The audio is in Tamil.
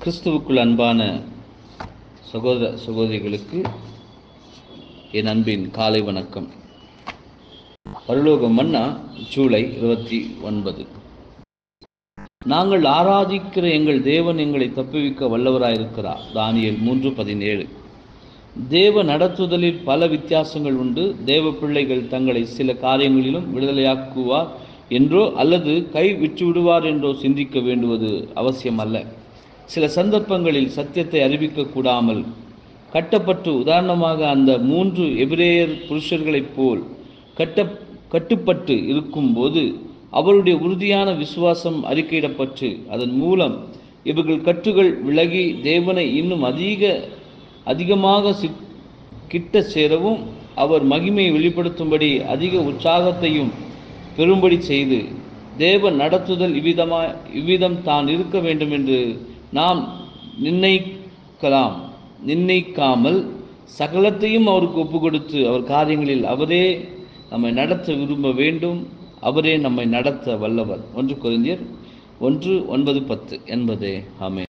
கிறிஸ்துவுக்குள் அன்பான சகோதர சகோதரிகளுக்கு என் அன்பின் காலை வணக்கம் பரலோக மன்னா ஜூலை இருபத்தி ஒன்பது நாங்கள் ஆராதிக்கிற எங்கள் தேவன் எங்களை தப்புவிக்க வல்லவராயிருக்கிறார் தானியல் மூன்று பதினேழு தேவ நடத்துதலில் பல வித்தியாசங்கள் உண்டு தேவ பிள்ளைகள் தங்களை சில காரியங்களிலும் விடுதலையாக்குவார் என்றோ அல்லது கை விட்டு விடுவார் என்றோ சிந்திக்க வேண்டுவது அவசியம் அல்ல சில சந்தர்ப்பங்களில் சத்தியத்தை அறிவிக்க கூடாமல் கட்டப்பட்டு உதாரணமாக அந்த மூன்று எபிரேயர் புருஷர்களைப் போல் கட்ட கட்டுப்பட்டு இருக்கும்போது அவருடைய உறுதியான விசுவாசம் அறிக்கையிடப்பட்டு அதன் மூலம் இவர்கள் கட்டுகள் விலகி தேவனை இன்னும் அதிக அதிகமாக சி கிட்ட சேரவும் அவர் மகிமையை வெளிப்படுத்தும்படி அதிக உற்சாகத்தையும் பெறும்படி செய்து தேவ நடத்துதல் இவ்விதமா இவ்விதம் தான் இருக்க வேண்டும் என்று நாம் நிர்ணயிக்கலாம் நிர்ணயிக்காமல் சகலத்தையும் அவருக்கு ஒப்பு கொடுத்து அவர் காரியங்களில் அவரே நம்மை நடத்த விரும்ப வேண்டும் அவரே நம்மை நடத்த வல்லவர் ஒன்று கொரிந்தியர் ஒன்று ஒன்பது பத்து என்பதே ஆமே